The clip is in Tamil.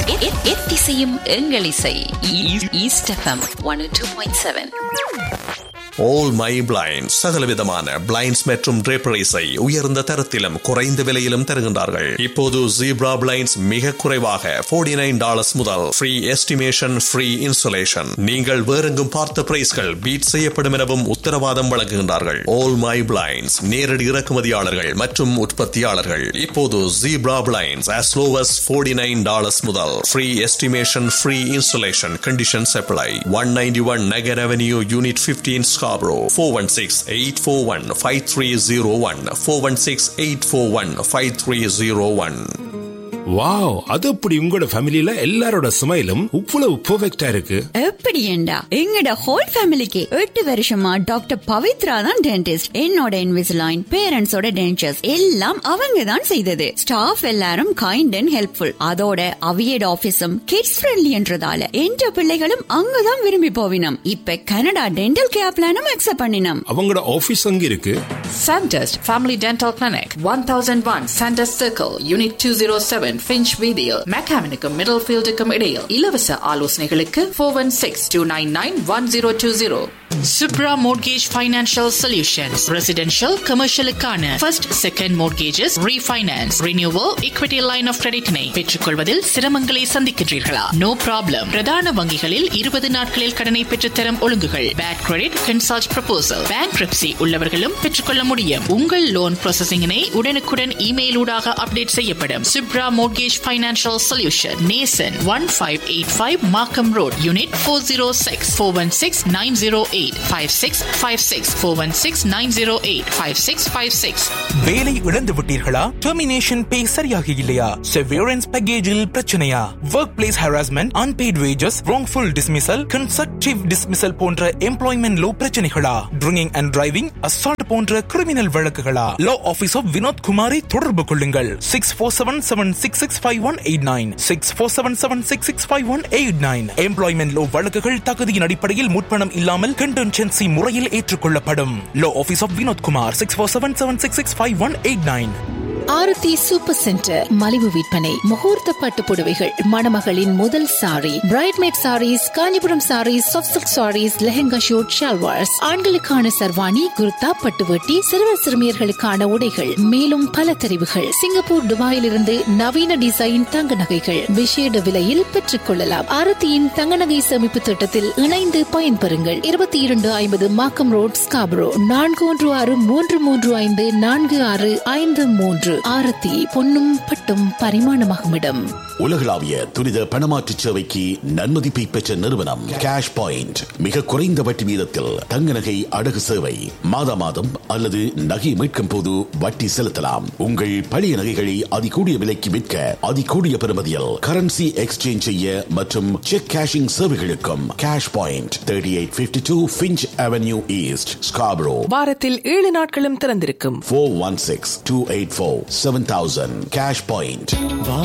எத்திசையும் எங்கள் இசை east FM one two point seven all my blind சகலவிதமான பிளைண்ட்ஸ் மற்றும் draperies-ஐ உயர்ந்த தரத்திலும் குறைந்த விலையிலும் தருகின்றார்கள் இப்போது ஜீப்ரா பிளைண்ட்ஸ் மிக குறைவாக 49 நைன் டாலர்ஸ் முதல் ஃப்ரீ எஸ்டிமேஷன் ஃப்ரீ இன்சுலேஷன் நீங்கள் வேறெங்கும் பார்த்த பிரைஸ்கள் பீட் செய்யப்படும் எனவும் உத்தரவாதம் வழங்குகின்றார்கள் ஆல் மை பிளைண்ட்ஸ் நேரடி இறக்குமதியாளர்கள் மற்றும் உற்பத்தியாளர்கள் இப்போது zebra blinds as low as 49 nine dollars முதல் free estimation free insulation conditions apply one ninety one நகர் அவென்யூ யூனிட் 15 Scarborough 416-841-5301 416-841-5301 வாவ் அது அப்படி உங்களோட ஃபேமிலில எல்லாரோட ஸ்மைலும் இவ்வளவு பெர்ஃபெக்ட்டா இருக்கு எப்படி ஏண்டா எங்கட ஹோல் ஃபேமிலிக்கு எட்டு வருஷமா டாக்டர் பவித்ரா தான் டென்டிஸ்ட் என்னோட இன்விசிலைன் பேரண்ட்ஸோட டென்டர்ஸ் எல்லாம் அவங்க தான் செய்தது ஸ்டாஃப் எல்லாரும் கைண்ட் அண்ட் ஹெல்ப்ஃபுல் அதோட அவியட் ஆபீஸும் கிட்ஸ் ஃப்ரெண்ட்லின்றதால என்ற பிள்ளைகளும் அங்கதான் விரும்பி போவினம் இப்ப கனடா டென்டல் கேர் பிளானும் அக்செப்ட் பண்ணினோம் அவங்களோட ஆபீஸ் அங்க இருக்கு Sandest Family Dental Clinic, 1001 Sandest Circle, Unit 207, Finch Video, Mechanical Middlefield இடையில் இலவச ஆலோசனைகளுக்கு 416-299-1020. Subra Mortgage Financial Solutions, Residential, Commercialuக்கான First, Second Mortgages, Refinance, Renewal, Equity Line of Credit-னை பெற்றுக்கொள்வதில் சிரமங்களை சந்திக்கின்றீர்களா? No problem. பிரதான வங்கிகளில் 20 நாட்களில் கடனை பெற்றுத்தரும் ஒழுங்குகள். Bad Credit Consult Proposal. Bankruptcy உள்ளவர்களும் பெற்றுக்கொள்ள முடியும் உங்கள் லோன் ப்ராசஸிங்கினை உடனுக்குடன் இமெயில் ஊடாக அப்டேட் செய்யப்படும் Supra mortgage financial solution nation one five eight five Markham Road unit four zero six four one six nine zero eight five six five six four one six nine zero eight five six five six வேலை இழந்து விட்டீர்களா டெர்மினேஷன் பே சரியாக இல்லையா செவியரன்ஸ் பேக்கேஜில் பிரச்சனையா workplace harassment unpaid wages wrongful dismissal constructive dismissal போன்ற எம்ப்ளாய்மெண்ட் லோ பிரச்சனைகளா ட்ரிங்கிங் அண்ட் டிரைவிங் அசால்ட் போன்ற கிரிமினல் வழக்குகளா லா ஆபீஸ் ஆஃப் வினோத் குமாரை தொடர்பு கொள்ளுங்கள் six four seven seven six six five one eight nine six four seven seven six six five one eight nine employment law வழக்குகள் தகுதியின் அடிப்படையில் முற்பணம் இல்லாமல் கண்டென்சென்சி முறையில் ஏற்றுக்கொள்ளப்படும் law office of Vinod Kumar six four seven seven six six five one eight nine Aarthi super centre மலிவு விற்பனை முகூர்த்த பட்டு புடவைகள் மணமகளின் முதல் sari bridesmaid saris Kanchipuram saris soft silk saris lehenga suit shalwars ஆண்களுக்கான சர்வாணி குர்தா பட்டுவட்டி சிறுவர் சிறுமியர்களுக்கான உடைகள் மேலும் பல தெரிவுகள் சிங்கப்பூர் துபாயிலிருந்து நவீன டிசைன் தங்க நகைகள் விசேட விலையில் பெற்றுக் கொள்ளலாம் ஆரத்தியின் தங்க நகை சேமிப்பு திட்டத்தில் இணைந்து பயன்பெறுங்கள் இருபத்தி இரண்டு ஐம்பது மாக்கம் ரோட் ஸ்காபரோ நான்கு ஒன்று ஆறு மூன்று மூன்று ஐந்து நான்கு ஆறு ஐந்து மூன்று ஆரத்தி பொன்னும் பட்டும் பரிமாணமாகும் இடம் உலகளாவிய துரித பணமாற்று சேவைக்கு நன்மதிப்பை பெற்ற நிறுவனம் கேஷ் பாயிண்ட் மிக குறைந்த வட்டி வீதத்தில் தங்க நகை அடகு சேவை மாதா மாதம் அல்லது நகை மீட்கும் போது வட்டி செலுத்தலாம் உங்கள் பழைய நகைகளை அதிகூடிய விலைக்கு விற்க அதிகூடிய பெறுமதியில் கரன்சி எக்ஸ்சேஞ்ச் செய்ய மற்றும் செக் கேஷிங் சேவைகளுக்கும் cash point thirty eight fifty two Finch Avenue East Scarborough வாரத்தில் ஏழு நாட்களும் திறந்திருக்கும் four one six two eight four seven thousand cash point